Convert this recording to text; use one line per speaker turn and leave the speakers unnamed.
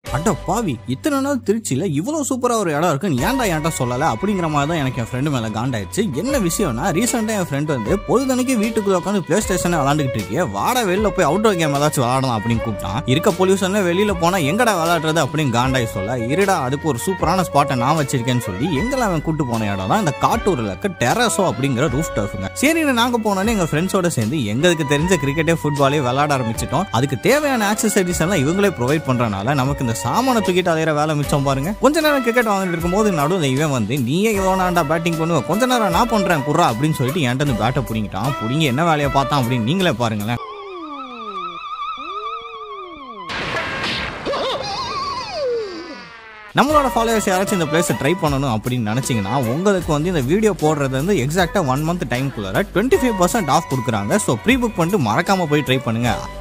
அட பாவி இத்தனை நாள் திருச்சியில இவ்வளவு சூப்பரா ஒரு இடம் இருக்கு ஏன்டா என்கிட்ட சொல்லல அப்படிங்கிற மாதிரி தான் எனக்கு என் ஃப்ரெண்டு மேல காண்டாயிடுச்சு என்ன விஷயம்னா ரீசெண்டா என் ஃப்ரெண்ட் வந்து பொழுதனைக்கு வீட்டுக்குள்ள உட்காந்து பிளே ஸ்டேஷன் விளாண்டுக்கிட்டு இருக்கே வாட வெளியில போய் அவுட்டோர் கேம் ஏதாச்சும் விளாடலாம் அப்படின்னு கூப்பிட்டான் இருக்க பொல்யூஷன்ல வெளியில போனா எங்கடா விளையாடுறது அப்படின்னு காண்டாய் சொல்ல இருடா அதுக்கு ஒரு சூப்பரான ஸ்பாட்டை நான் வச்சிருக்கேன்னு சொல்லி எங்களை அவன் கூட்டு போன இடம் தான் இந்த காட்டூர்ல இருக்க டெரஸோ அப்படிங்கிற ரூஃப் டர்ஃபுங்க சரி நாங்க போனோன்னே எங்க ஃப்ரெண்ட்ஸோட சேர்ந்து எங்களுக்கு தெரிஞ்ச கிரிக்கெட்டே ஃபுட்பாலே விளையாட ஆரம்பிச்சிட்டோம் அதுக்கு தேவையான ஆக்சசரிஸ் எல்லாம் இவங்களே ப்ரொவைட் பண்றனால நமக்கு இந்த சாமானை தூக்கிட்டு அலையிற வேலை மிச்சம் பாருங்க கொஞ்ச நேரம் கிரிக்கெட் வாங்கிட்டு இருக்கும்போது நடுவில் இவன் வந்து நீயே இவ்வளோ நான்டா பேட்டிங் பண்ணுவ கொஞ்ச நேரம் நான் பண்றேன் குர்ரா அப்படின்னு சொல்லிட்டு என்கிட்ட இருந்து பேட்டை பிடிங்கிட்டான் பிடிங்கி என்ன வேலையை பார்த்தான் அப்படின்னு நீங்களே பாருங்களேன் நம்மளோட ஃபாலோவர்ஸ் யாராச்சும் இந்த பிளேஸை ட்ரை பண்ணணும் அப்படின்னு நினச்சிங்கன்னா உங்களுக்கு வந்து இந்த வீடியோ போடுறது வந்து எக்ஸாக்டாக ஒன் மந்த் டைம்குள்ளார டுவெண்ட்டி ஃபைவ் பர்சன்ட் ஆஃப் கொடுக்குறாங்க ஸோ ப்ரீ புக் பண்ணிட்டு மறக்காமல் போய் ட்ரை பண்ணுங்கள்